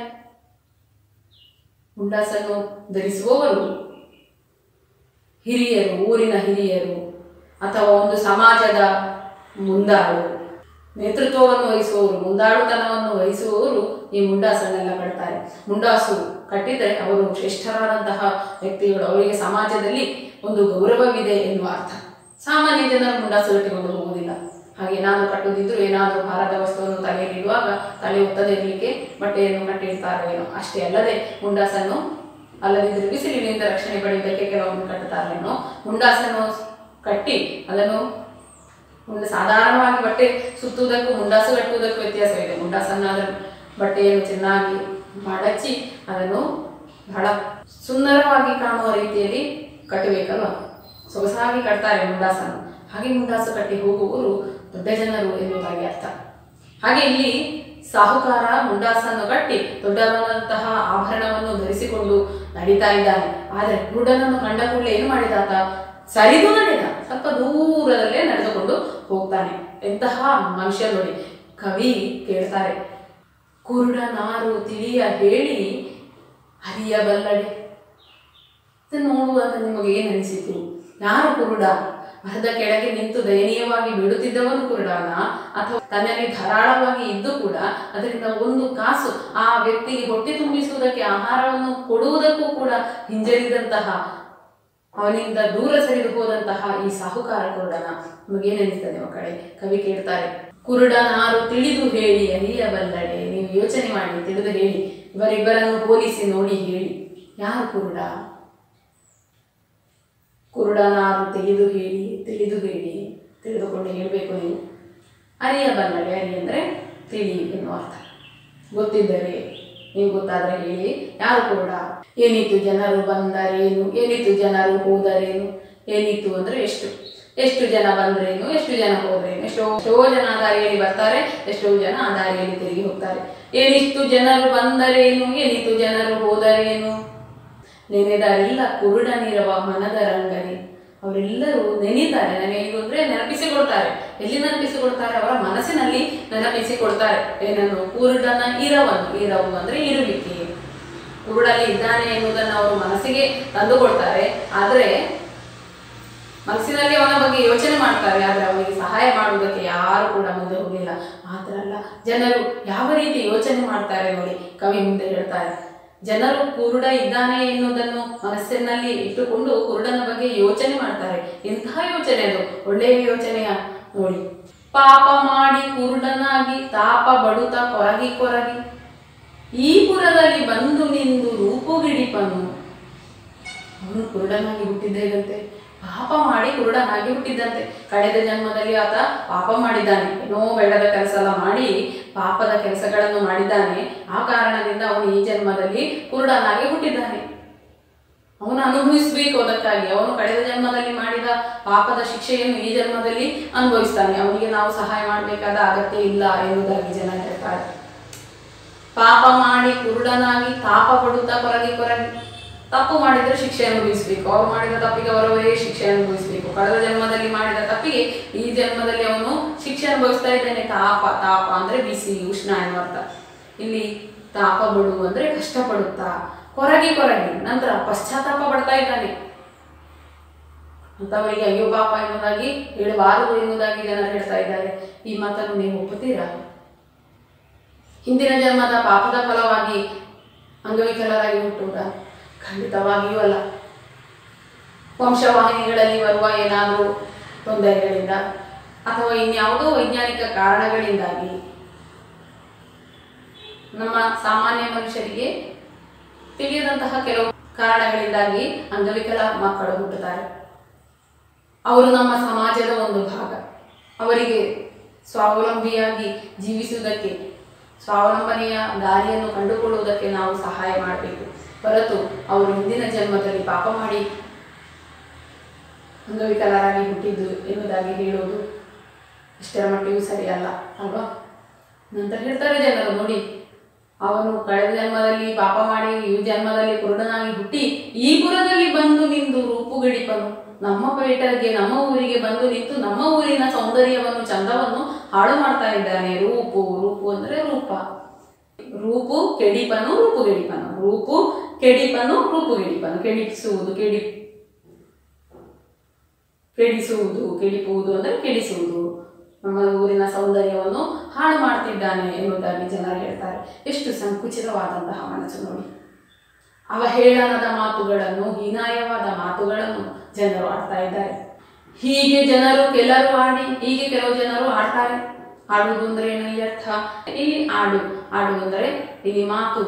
ಮುಂಡಾಸನ್ನು ಧರಿಸುವವರು ಹಿರಿಯರು ಊರಿನ ಹಿರಿಯರು ಅಥವಾ ಒಂದು ಸಮಾಜದ ಮುಂದಾಳು ನೇತೃತ್ವವನ್ನು ವಹಿಸುವವರು ಮುಂದಾಳುತನವನ್ನು ವಹಿಸುವವರು ಈ ಮುಂಡಾಸನ್ನೆಲ್ಲ ಕಟ್ತಾರೆ ಮುಂಡಾಸು ಕಟ್ಟಿದರೆ ಅವರು ಶ್ರೇಷ್ಠರಾದಂತಹ ವ್ಯಕ್ತಿಗಳು ಅವರಿಗೆ ಸಮಾಜದಲ್ಲಿ ಒಂದು ಗೌರವವಿದೆ ಎನ್ನುವ ಅರ್ಥ ಸಾಮಾನ್ಯ ಜನರು ಮುಂಡಾಸು ಕಟ್ಟಿಕೊಂಡು ಹೋಗುವುದಿಲ್ಲ ಹಾಗೆ ಏನಾದರೂ ಕಟ್ಟುದಿದ್ರು ಏನಾದರೂ ಭಾರದ ವಸ್ತುವನ್ನು ತಲೆಯಲ್ಲಿ ಇಡುವಾಗ ತಲೆ ಒತ್ತದೇ ಇರಲಿಕ್ಕೆ ಬಟ್ಟೆಯನ್ನು ಕಟ್ಟಿರ್ತಾರೋ ಏನೋ ಅಷ್ಟೇ ಅಲ್ಲದೆ ಮುಂಡಾಸನ್ನು ಅಲ್ಲದಿದ್ದರೆ ಬಿಸಿಲಿನಿಂದ ರಕ್ಷಣೆ ಪಡೆಯುವುದಕ್ಕೆ ಕೆಲವೊಮ್ಮೆ ಕಟ್ಟುತ್ತಾರೇನೋ ಮುಂಡಾಸನ್ನು ಕಟ್ಟಿ ಅದನ್ನು ಒಂದು ಸಾಧಾರಣವಾಗಿ ಬಟ್ಟೆ ಸುತ್ತುವುದಕ್ಕೂ ಮುಂಡಾಸು ಕಟ್ಟುವುದಕ್ಕೂ ವ್ಯತ್ಯಾಸವಿದೆ ಮುಂಡಾಸನ್ನಾದ ಬಟ್ಟೆಯನ್ನು ಚೆನ್ನಾಗಿ ಮಡಚಿ ಅದನ್ನು ಬಹಳ ಸುಂದರವಾಗಿ ಕಾಣುವ ರೀತಿಯಲ್ಲಿ ಕಟ್ಟಬೇಕಲ್ವ ಸೊಗಸಾಗಿ ಕಟ್ತಾರೆ ಮುಂಡಾಸನ್ನು ಹಾಗೆ ಮುಂಡಾಸು ಕಟ್ಟಿ ಹೋಗುವವರು ದೊಡ್ಡ ಜನರು ಎನ್ನುವುದಾಗಿ ಅರ್ಥ ಹಾಗೆ ಇಲ್ಲಿ ಸಾಹುಕಾರ ಮುಂಡಾಸನ್ನು ಕಟ್ಟಿ ದೊಡ್ಡದಾದಂತಹ ಆಭರಣವನ್ನು ಧರಿಸಿಕೊಂಡು ನಡೀತಾ ಇದ್ದಾನೆ ಆದರೆ ಕುರುಡನನ್ನು ಕಂಡ ಕೂಡಲೇ ಏನು ಮಾಡಿದಾತ ಸರಿದು ನಡೆದ ಸ್ವಲ್ಪ ದೂರದಲ್ಲೇ ನಡೆದುಕೊಂಡು ಹೋಗ್ತಾನೆ ಎಂತಹ ಮನುಷ್ಯ ನೋಡಿ ಕವಿ ಕೇಳ್ತಾರೆ ಕುರುಡನಾರು ತಿಳಿಯ ಹೇಳಿ ಹರಿಯಬಲ್ಲಡೆ ಇದನ್ನು ನೋಡುವಾಗ ನಿಮಗೆ ಏನು ಅನಿಸಿತು ಯಾರು ಕುರುಡ ಮರದ ಕೆಳಗೆ ನಿಂತು ದಯನೀಯವಾಗಿ ಬೀಳುತ್ತಿದ್ದವನು ಕುರುಡಾನ ಅಥವಾ ತನ್ನಲ್ಲಿ ಧಾರಾಳವಾಗಿ ಇದ್ದು ಕೂಡ ಅದರಿಂದ ಒಂದು ಕಾಸು ಆ ವ್ಯಕ್ತಿಗೆ ಹೊಟ್ಟೆ ತುಂಬಿಸುವುದಕ್ಕೆ ಆಹಾರವನ್ನು ಕೊಡುವುದಕ್ಕೂ ಕೂಡ ಹಿಂಜರಿದಂತಹ ಅವನಿಂದ ದೂರ ಸರಿದು ಹೋದಂತಹ ಈ ಸಾಹುಕಾರ ಕುರುಡನ ನಮಗೇನೆನಿಸ್ತದೆ ಮಕ್ಕಳೇ ಕವಿ ಕೇಳ್ತಾರೆ ಕುರುಡನಾರು ತಿಳಿದು ಹೇಳಿ ಅರಿಯಬಲ್ಲಡೆ ನೀವು ಯೋಚನೆ ಮಾಡಿ ತಿಳಿದು ಹೇಳಿ ಇವರಿಬ್ಬರನ್ನು ಹೋಲಿಸಿ ನೋಡಿ ಹೇಳಿ ಯಾರು ಕುರುಡ ಕುರುಡನಾರು ತಿಳಿದು ಹೇಳಿ ತಿಳಿದು ಹೇಳಿ ತಿಳಿದುಕೊಂಡು ಹೇಳಬೇಕು ನೀವು ಅರಿಯಬಲ್ಲಡೆ ಅರಿ ಅಂದರೆ ತಿಳಿ ಎನ್ನುವ ಅರ್ಥ ಗೊತ್ತಿದ್ದರೆ ನೀವು ಗೊತ್ತಾದರೆ ಹೇಳಿ ಯಾರು ಕುರುಡ ಏನಿತ್ತು ಜನರು ಬಂದರೇನು ಏನಿತ್ತು ಜನರು ಹೋದರೇನು ಏನಿತ್ತು ಅಂದ್ರೆ ಎಷ್ಟು ಎಷ್ಟು ಜನ ಬಂದ್ರೇನು ಎಷ್ಟು ಜನ ಹೋದ್ರೇನು ಎಷ್ಟೋ ಎಷ್ಟೋ ಜನ ಆ ದಾರಿಯಲ್ಲಿ ಬರ್ತಾರೆ ಎಷ್ಟೋ ಜನ ಆ ದಾರಿಯಲ್ಲಿ ತಿರುಗಿ ಹೋಗ್ತಾರೆ ಏನಿತ್ತು ಜನರು ಬಂದರೇನು ಏನಿತ್ತು ಜನರು ಹೋದರೇನು ನೆನೆದರೆಲ್ಲ ಕುರುಡನಿರುವ ಮನದ ರಂಗನೆ ಅವರೆಲ್ಲರೂ ನೆನೀತಾರೆ ನೆನೆಯುವುದು ಅಂದ್ರೆ ನೆನಪಿಸಿಕೊಳ್ತಾರೆ ಎಲ್ಲಿ ನೆನಪಿಸಿಕೊಳ್ತಾರೆ ಅವರ ಮನಸ್ಸಿನಲ್ಲಿ ನೆನಪಿಸಿಕೊಳ್ತಾರೆ ಏನನ್ನು ಕುರುಡನ ಇರವನ್ನು ಇರವು ಅಂದ್ರೆ ಇರುವಿಕೆ ಕುರುಡಲ್ಲಿ ಇದ್ದಾನೆ ಎನ್ನುವುದನ್ನು ಅವರು ಮನಸ್ಸಿಗೆ ತಂದುಕೊಳ್ತಾರೆ ಆದರೆ ಮನಸ್ಸಿನಲ್ಲಿ ಅವನ ಬಗ್ಗೆ ಯೋಚನೆ ಮಾಡ್ತಾರೆ ಆದರೆ ಅವನಿಗೆ ಸಹಾಯ ಮಾಡುವುದಕ್ಕೆ ಯಾರು ಕೂಡ ಮುಂದೆ ಹೋಗಲಿಲ್ಲ ಮಾತ್ರ ಅಲ್ಲ ಜನರು ಯಾವ ರೀತಿ ಯೋಚನೆ ಮಾಡ್ತಾರೆ ನೋಡಿ ಕವಿ ಮುಂದೆ ಹೇಳ್ತಾರೆ ಜನರು ಕುರುಡ ಇದ್ದಾನೆ ಎನ್ನುವುದನ್ನು ಮನಸ್ಸಿನಲ್ಲಿ ಇಟ್ಟುಕೊಂಡು ಕುರುಡನ ಬಗ್ಗೆ ಯೋಚನೆ ಮಾಡ್ತಾರೆ ಎಂತಹ ಯೋಚನೆ ಅದು ಒಳ್ಳೆಯ ಯೋಚನೆಯ ನೋಡಿ ಪಾಪ ಮಾಡಿ ಕುರುಡನಾಗಿ ತಾಪ ಬಡುತ್ತ ಕೊರಗಿ ಕೊರಗಿ ಈ ಪುರದಲ್ಲಿ ಬಂದು ನಿಂದು ರೂಪುಗಿಡಿಪನು ಅವನು ಕುರುಡನಾಗಿ ಹುಟ್ಟಿದ್ದೇಗಂತೆ ಪಾಪ ಮಾಡಿ ಕುರುಡನಾಗಿ ಹುಟ್ಟಿದ್ದಂತೆ ಕಳೆದ ಜನ್ಮದಲ್ಲಿ ಆತ ಪಾಪ ಮಾಡಿದ್ದಾನೆ ಏನೋ ಬೇಡದ ಕೆಲಸ ಎಲ್ಲ ಮಾಡಿ ಪಾಪದ ಕೆಲಸಗಳನ್ನು ಮಾಡಿದ್ದಾನೆ ಆ ಕಾರಣದಿಂದ ಅವನು ಈ ಜನ್ಮದಲ್ಲಿ ಕುರುಡನಾಗಿ ಹುಟ್ಟಿದ್ದಾನೆ ಅವನು ಅನುಭವಿಸಬೇಕು ಅದಕ್ಕಾಗಿ ಅವನು ಕಳೆದ ಜನ್ಮದಲ್ಲಿ ಮಾಡಿದ ಪಾಪದ ಶಿಕ್ಷೆಯನ್ನು ಈ ಜನ್ಮದಲ್ಲಿ ಅನುಭವಿಸ್ತಾನೆ ಅವನಿಗೆ ನಾವು ಸಹಾಯ ಮಾಡಬೇಕಾದ ಅಗತ್ಯ ಇಲ್ಲ ಎನ್ನುವುದಾಗಿ ಜನ ಹೇಳ್ತಾರೆ ಪಾಪ ಮಾಡಿ ಕುರುಡನಾಗಿ ತಾಪ ಪಡುತ್ತಾ ಕೊರಗಿ ಕೊರಗಿ ತಪ್ಪು ಮಾಡಿದ್ರೆ ಶಿಕ್ಷೆ ಅನುಭವಿಸಬೇಕು ಅವ್ರು ಮಾಡಿದ ತಪ್ಪಿಗೆ ಅವರವರೇ ಶಿಕ್ಷೆ ಅನುಭವಿಸಬೇಕು ಕಳೆದ ಜನ್ಮದಲ್ಲಿ ಮಾಡಿದ ತಪ್ಪಿಗೆ ಈ ಜನ್ಮದಲ್ಲಿ ಅವನು ಶಿಕ್ಷೆ ಅನುಭವಿಸ್ತಾ ಇದ್ದಾನೆ ತಾಪ ತಾಪ ಅಂದ್ರೆ ಬಿಸಿ ಉಷ್ಣ ಎನ್ನುವ ಅರ್ಥ ಇಲ್ಲಿ ತಾಪ ಬಡು ಅಂದ್ರೆ ಕಷ್ಟಪಡುತ್ತಾ ಕೊರಗಿ ಕೊರಗಿ ನಂತರ ಪಶ್ಚಾತ್ತಾಪ ಪಡ್ತಾ ಇದ್ದಾನೆ ಅಂತವರಿಗೆ ಅಯ್ಯೋ ಪಾಪ ಎನ್ನುವುದಾಗಿ ಹೇಳಬಾರದು ಎನ್ನುವುದಾಗಿ ಜನರು ಹೇಳ್ತಾ ಇದ್ದಾರೆ ಈ ಮಾತನ್ನು ನೀವು ಒಪ್ಪುತ್ತೀರಾ ಹಿಂದಿನ ಜನ್ಮದ ಪಾಪದ ಫಲವಾಗಿ ಅಂಗವಿಕಲರಾಗಿ ಹುಟ್ಟುವುದ ಖಂಡಿತವಾಗಿಯೂ ಅಲ್ಲ ವಂಶವಾಹಿನಿಗಳಲ್ಲಿ ಬರುವ ಏನಾದರೂ ತೊಂದರೆಗಳಿಂದ ಅಥವಾ ಇನ್ಯಾವುದೋ ವೈಜ್ಞಾನಿಕ ಕಾರಣಗಳಿಂದಾಗಿ ನಮ್ಮ ಸಾಮಾನ್ಯ ಮನುಷ್ಯರಿಗೆ ತಿಳಿಯದಂತಹ ಕೆಲವು ಕಾರಣಗಳಿಂದಾಗಿ ಅಂಗವಿಕಲ ಮಕ್ಕಳು ಹುಟ್ಟುತ್ತಾರೆ ಅವರು ನಮ್ಮ ಸಮಾಜದ ಒಂದು ಭಾಗ ಅವರಿಗೆ ಸ್ವಾವಲಂಬಿಯಾಗಿ ಜೀವಿಸುವುದಕ್ಕೆ ಸ್ವಾವಲಂಬನೆಯ ದಾರಿಯನ್ನು ಕಂಡುಕೊಳ್ಳುವುದಕ್ಕೆ ನಾವು ಸಹಾಯ ಮಾಡಬೇಕು ಹೊರತು ಅವರು ಹಿಂದಿನ ಜನ್ಮದಲ್ಲಿ ಪಾಪ ಮಾಡಿ ಅಂಗವಿಕಲರಾಗಿ ಹುಟ್ಟಿದ್ದು ಎನ್ನುವುದಾಗಿ ಹೇಳುವುದು ಇಷ್ಟರ ಮಟ್ಟಿಗೂ ಸರಿಯಲ್ಲ ಅಲ್ವಾ ನಂತರ ಹೇಳ್ತಾರೆ ಜನರು ನೋಡಿ ಅವನು ಕಳೆದ ಜನ್ಮದಲ್ಲಿ ಪಾಪ ಮಾಡಿ ಈ ಜನ್ಮದಲ್ಲಿ ಕುರುಡನಾಗಿ ಹುಟ್ಟಿ ಈ ಪುರದಲ್ಲಿ ಬಂದು ನಿಂದು ರೂಪುಗಡಿಪನು ನಮ್ಮ ಪೇಟೆಗೆ ನಮ್ಮ ಊರಿಗೆ ಬಂದು ನಿಂತು ನಮ್ಮ ಊರಿನ ಸೌಂದರ್ಯವನ್ನು ಚಂದವನ್ನು ಹಾಳು ಮಾಡ್ತಾ ಇದ್ದಾನೆ ರೂಪು ರೂಪು ಅಂದ್ರೆ ರೂಪ ರೂಪು ಕೆಡಿಪನು ರೂಪು ಗೆಡಿಪನು ರೂಪು ಕೆಡಿಪನು ರೂಪು ಗೆಡಿಪನು ಕೆಡಿಸುವುದು ಕೆಡಿ ಕೆಡಿಸುವುದು ಕೆಡಿಪುವುದು ಅಂದರೆ ಕೆಡಿಸುವುದು ನಮ್ಮ ಊರಿನ ಸೌಂದರ್ಯವನ್ನು ಹಾಳು ಮಾಡ್ತಿದ್ದಾನೆ ಎನ್ನುವುದಾಗಿ ಜನರು ಹೇಳ್ತಾರೆ ಎಷ್ಟು ಸಂಕುಚಿತವಾದಂತಹ ಮನಸ್ಸು ನೋಡಿ ಅವಹೇಳನದ ಮಾತುಗಳನ್ನು ಹೀನಾಯವಾದ ಮಾತುಗಳನ್ನು ಜನರು ಆಡ್ತಾ ಇದ್ದಾರೆ ಹೀಗೆ ಜನರು ಕೆಲರು ಆಡಿ ಹೀಗೆ ಕೆಲವು ಜನರು ಆಡ್ತಾರೆ ಆಡುವುದು ಅಂದ್ರೆ ಏನು ಇಲ್ಲಿ ಅರ್ಥ ಇಲ್ಲಿ ಆಡು ಆಡು ಅಂದರೆ ಇಲ್ಲಿ ಮಾತು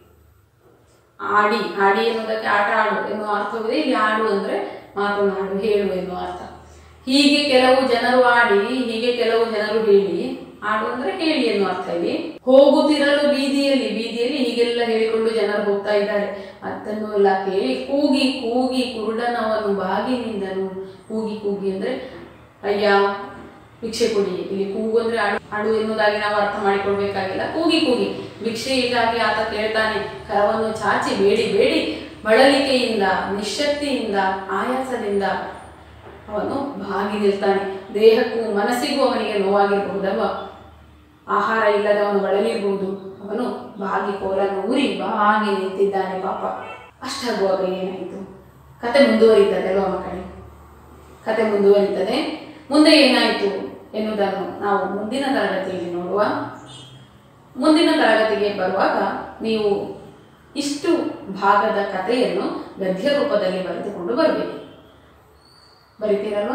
ಆಡಿ ಆಡಿ ಎನ್ನುವುದಕ್ಕೆ ಆಟ ಆಡು ಎನ್ನುವ ಅರ್ಥವಿದೆ ಇಲ್ಲಿ ಆಡು ಅಂದ್ರೆ ಮಾತನಾಡು ಹೇಳು ಎನ್ನುವ ಅರ್ಥ ಹೀಗೆ ಕೆಲವು ಜನರು ಆಡಿ ಹೀಗೆ ಕೆಲವು ಜನರು ಹೇಳಿ ಆಡು ಅಂದ್ರೆ ಹೇಳಿ ಎನ್ನುವ ಅರ್ಥ ಇಲ್ಲಿ ಹೋಗುತ್ತಿರಲು ಬೀದಿಯಲ್ಲಿ ಬೀದಿಯಲ್ಲಿ ಹೀಗೆಲ್ಲ ಹೇಳಿಕೊಂಡು ಜನರು ಹೋಗ್ತಾ ಇದ್ದಾರೆ ಅದನ್ನು ಎಲ್ಲ ಕೇಳಿ ಕೂಗಿ ಕೂಗಿ ಕುರುಡನವನು ಬಾಗಿನಿಂದನು ಕೂಗಿ ಕೂಗಿ ಅಂದ್ರೆ ಅಯ್ಯ ಭಿಕ್ಷೆ ಕೊಡಿ ಇಲ್ಲಿ ಕೂಗು ಅಂದ್ರೆ ಆಡು ಆಡು ಎನ್ನುವುದಾಗಿ ನಾವು ಅರ್ಥ ಮಾಡಿಕೊಳ್ಬೇಕಾಗಿಲ್ಲ ಕೂಗಿ ಕೂಗಿ ಭಿಕ್ಷೆಗಾಗಿ ಆತ ಕೇಳ್ತಾನೆ ಕರವನ್ನು ಚಾಚಿ ಬೇಡಿ ಬೇಡಿ ಬಳಲಿಕೆಯಿಂದ ನಿಶಕ್ತಿಯಿಂದ ಆಯಾಸದಿಂದ ಅವನು ಬಾಗಿ ನಿಲ್ತಾನೆ ದೇಹಕ್ಕೂ ಮನಸ್ಸಿಗೂ ಅವನಿಗೆ ನೋವಾಗಿರಬಹುದಲ್ವ ಆಹಾರ ಇಲ್ಲದವನು ಬಳಲಿರ್ಬೋದು ಅವನು ಬಾಗಿ ಕೋಲನ್ನು ಊರಿ ಬಾಗಿ ನಿಂತಿದ್ದಾನೆ ಪಾಪ ಅಷ್ಟಾಗುವಾಗ ಏನಾಯಿತು ಕತೆ ಮುಂದುವರಿತದೆ ಅಲ್ವಾ ಮಕ್ಕಳೇ ಕತೆ ಮುಂದುವರಿತದೆ ಮುಂದೆ ಏನಾಯಿತು ಎನ್ನುವುದನ್ನು ನಾವು ಮುಂದಿನ ತರಗತಿಯಲ್ಲಿ ನೋಡುವ ಮುಂದಿನ ತರಗತಿಗೆ ಬರುವಾಗ ನೀವು ಇಷ್ಟು ಭಾಗದ ಕಥೆಯನ್ನು ಗದ್ಯ ರೂಪದಲ್ಲಿ ಬರೆದುಕೊಂಡು ಬರಬೇಕು ಬರಿತೀರಲ್ವಾ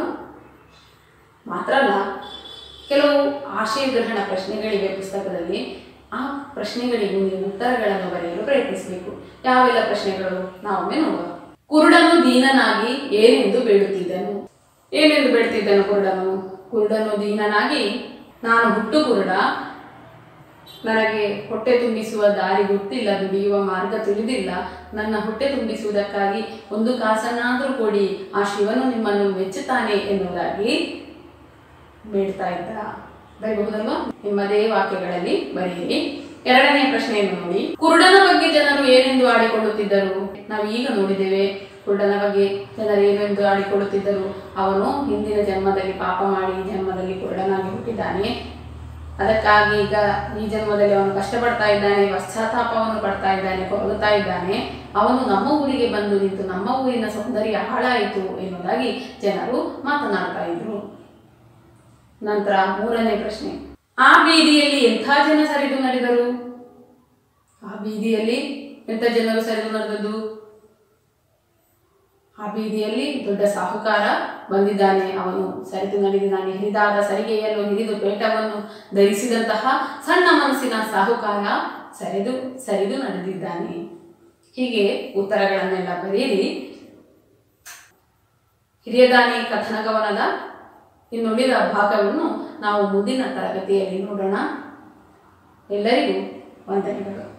ಮಾತ್ರ ಅಲ್ಲ ಕೆಲವು ಆಶಯ ಗ್ರಹಣ ಪ್ರಶ್ನೆಗಳಿವೆ ಪುಸ್ತಕದಲ್ಲಿ ಆ ಪ್ರಶ್ನೆಗಳಿಗೂ ನೀವು ಉತ್ತರಗಳನ್ನು ಬರೆಯಲು ಪ್ರಯತ್ನಿಸಬೇಕು ಯಾವೆಲ್ಲ ಪ್ರಶ್ನೆಗಳು ನಾವೊಮ್ಮೆ ನೋಡುವ ಕುರುಡನು ದೀನನಾಗಿ ಏನೆಂದು ಬೇಡುತ್ತಿದ್ದನು ಏನೆಂದು ಬೇಡುತ್ತಿದ್ದನು ಕುರುಡನು ಕುರುಡನು ದೀನನಾಗಿ ನಾನು ಹುಟ್ಟು ಕುರುಡ ನನಗೆ ಹೊಟ್ಟೆ ತುಂಬಿಸುವ ದಾರಿ ಗೊತ್ತಿಲ್ಲ ದುಡಿಯುವ ಮಾರ್ಗ ತಿಳಿದಿಲ್ಲ ನನ್ನ ಹೊಟ್ಟೆ ತುಂಬಿಸುವುದಕ್ಕಾಗಿ ಒಂದು ಕಾಸನ್ನಾದರೂ ಕೊಡಿ ಆ ಶಿವನು ನಿಮ್ಮನ್ನು ಮೆಚ್ಚುತ್ತಾನೆ ಎನ್ನುವುದಾಗಿ ಬೇಡ್ತಾ ಇದ್ದ ಬರಬಹುದಲ್ವಾ ನಿಮ್ಮದೇ ವಾಕ್ಯಗಳಲ್ಲಿ ಬರೆಯಿರಿ ಎರಡನೇ ಪ್ರಶ್ನೆಯನ್ನು ನೋಡಿ ಕುರುಡನ ಬಗ್ಗೆ ಜನರು ಏನೆಂದು ಆಡಿಕೊಳ್ಳುತ್ತಿದ್ದರು ನಾವು ಈಗ ನೋಡಿದ್ದೇವೆ ಕುರುಡನ ಬಗ್ಗೆ ಜನರು ಏನೆಂದು ಆಡಿಕೊಳ್ಳುತ್ತಿದ್ದರು ಅವನು ಹಿಂದಿನ ಜನ್ಮದಲ್ಲಿ ಪಾಪ ಮಾಡಿ ಈ ಜನ್ಮದಲ್ಲಿ ಕುರುಡನಾಗಿ ಹುಟ್ಟಿದ್ದಾನೆ ಅದಕ್ಕಾಗಿ ಈಗ ಈ ಜನ್ಮದಲ್ಲಿ ಅವನು ಕಷ್ಟಪಡ್ತಾ ಇದ್ದಾನೆ ಪಶ್ಚಾತ್ತಾಪವನ್ನು ಪಡ್ತಾ ಇದ್ದಾನೆ ಕೊರಗುತ್ತಾ ಇದ್ದಾನೆ ಅವನು ನಮ್ಮ ಊರಿಗೆ ಬಂದು ನಿಂತು ನಮ್ಮ ಊರಿನ ಸೌಂದರ್ಯ ಹಾಳಾಯಿತು ಎನ್ನುವುದಾಗಿ ಜನರು ಮಾತನಾಡ್ತಾ ಇದ್ರು ನಂತರ ಮೂರನೇ ಪ್ರಶ್ನೆ ಆ ಬೀದಿಯಲ್ಲಿ ಎಂಥ ಜನ ಸರಿದು ನಡೆದರು ಆ ಬೀದಿಯಲ್ಲಿ ಎಂಥ ಜನರು ಸರಿದು ನಡೆದದ್ದು ಆ ಬೀದಿಯಲ್ಲಿ ದೊಡ್ಡ ಸಾಹುಕಾರ ಬಂದಿದ್ದಾನೆ ಅವನು ಸರಿದು ನಡೆದಿದ್ದಾನೆ ಹಿರಿದಾದ ಸರಿಗೆಯನ್ನು ಹಿರಿದು ಪೇಟವನ್ನು ಧರಿಸಿದಂತಹ ಸಣ್ಣ ಮನಸ್ಸಿನ ಸಾಹುಕಾರ ಸರಿದು ಸರಿದು ನಡೆದಿದ್ದಾನೆ ಹೀಗೆ ಉತ್ತರಗಳನ್ನೆಲ್ಲ ಬರೆಯಿರಿ ಹಿರಿಯದಾನಿ ಕಥನ ಕವನದ ಇನ್ನುಳಿದ ಭಾಗವನ್ನು ನಾವು ಮುಂದಿನ ತರಗತಿಯಲ್ಲಿ ನೋಡೋಣ ಎಲ್ಲರಿಗೂ ವಂದನೆಗಳು